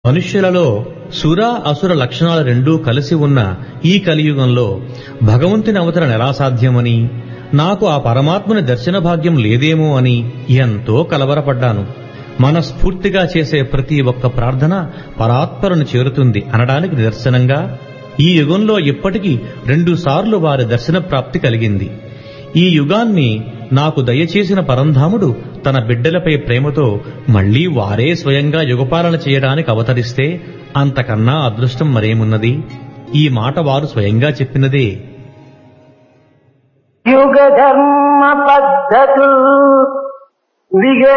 మనుష్యులలో సుర అసుర లక్షణాలు రెండూ కలిసి ఉన్న ఈ కలియుగంలో భగవంతుని అవతరణ ఎలా సాధ్యమని నాకు ఆ పరమాత్మని దర్శన భాగ్యం లేదేమో అని ఎంతో కలవరపడ్డాను మనస్ఫూర్తిగా చేసే ప్రతి ఒక్క ప్రార్థన పరాత్పరుని చేరుతుంది అనడానికి నిదర్శనంగా ఈ యుగంలో ఇప్పటికీ రెండుసార్లు వారి దర్శన ప్రాప్తి కలిగింది ఈ యుగాన్ని నాకు దయచేసిన పరంధాముడు తన బిడ్డలపై ప్రేమతో మళ్లీ వారే స్వయంగా యుగపాలన చేయడానికి అవతరిస్తే అంతకన్నా అదృష్టం మరేమున్నది ఈ మాట వారు స్వయంగా చెప్పినదే యుగ ధర్మ పద్ధతులు విగ